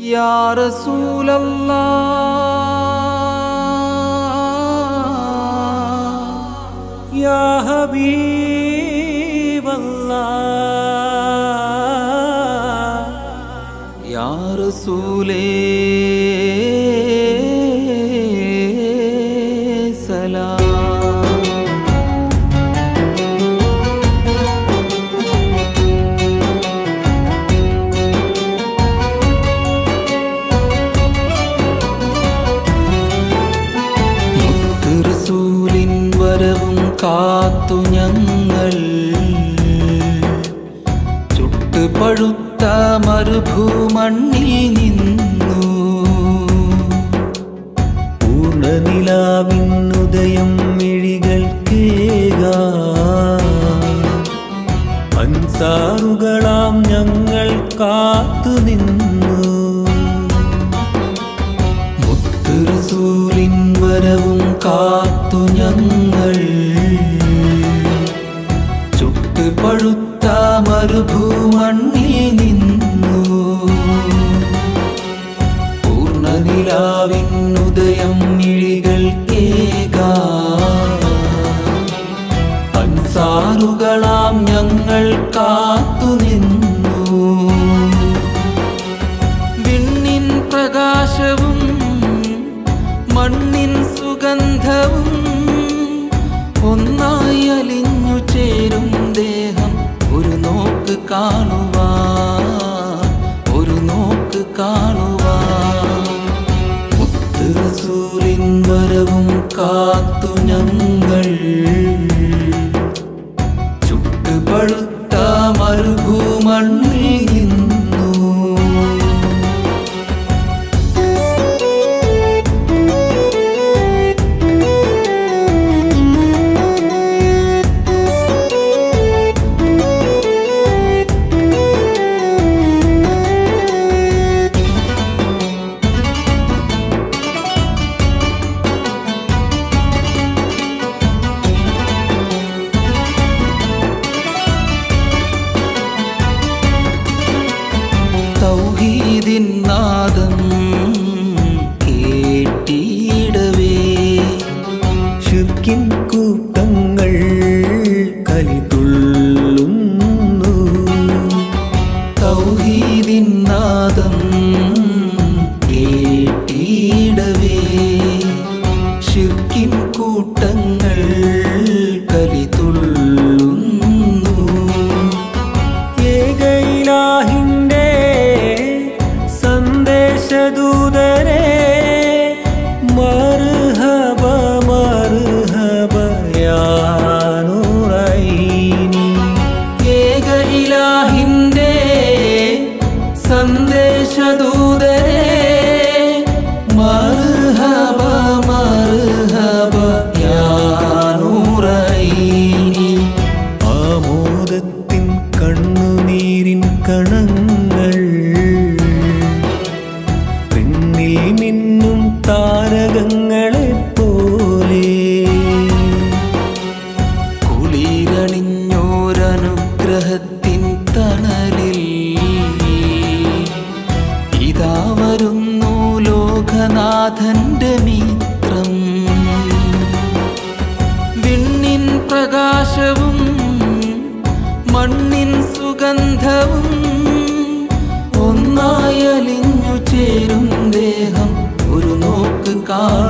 യാ റസൂലല്ലാ യാ ഹബീബല്ലാ യാ റസൂലേ സലാം മുത്ത് റസൂലിൻ വരവും കാത്തു ഞങ്ങൾ ചുട്ടുപഴുത്ത മരുഭൂമണ്ണിൽ നിന്നു പൂർണ്ണനിലാവിനുദയം മിഴികൾ കേക അൻസാറുകളാം ഞങ്ങൾ കാത്തു നിന്നു മുത്ത് റസൂലിൻ വരവും കാത്തു ഞങ്ങൾ ചുട്ടുപഴുത്ത മരുഭൂമണ്ണിൽ നിന്നു പൂർണ്ണനിലാവിനുദയം മിഴികൾ കേക അൻസാറുകളാം ഞങ്ങൾ കാത്തു നിന്നു വിണ്ണിൻ പ്രകാശവും മണ്ണിൻ സുഗന്ധവും ഒന്നായി അലിഞ്ഞു ചേരും ദേഹം ഒരു നോക്ക് കാണുവാൻ ഒരു നോക്ക് കാണുവാൻ മുത്ത് റസൂലിൻ വരവും കാത്തു ഞങ്ങൾ ചുട്ടുപഴുത്ത മരുഭൂമണ്ണിൽ നിന്നു തൗഹീദിൻ നാദം കേട്ടിടവേ ഷിർക്കിൻ കൂട്ടങ്ങൾ കലിതുള്ളുന്നു തൗഹീദിൻ നാദം കേട്ടിടവേ ഷിർക്കിൻ കൂട്ടങ്ങൾ കലിതുള്ളുന്നു ഏകയിലാഹിന്റെ സന്ദേശദൂതരെ മർഹബ മർഹബ യാ നൂറൈനി ഏക ഇലാഹിന്റെ സന്ദേശദൂതരെ മർഹബ മർഹബ യാ നൂറൈനി ആമോദത്തിൻ കണ്ണുനീരിൻ കണങ്ങൾ പിന്നിൽ മിന്നും താരകങ്ങളെ പോലെ കുളിരണിഞ്ഞോരനുഗ്രഹത്തിൻ തണലിൽ ഇതാ വരുന്നു ലോകനാഥന്റെ മിത്രം വിണ്ണിൻ പ്രകാശവും മണ്ണിൻ സുഗന്ധവും ഒന്നായി അലിഞ്ഞു ചേരും ദേഹം ഒരു നോക്ക് കാണുവാൻ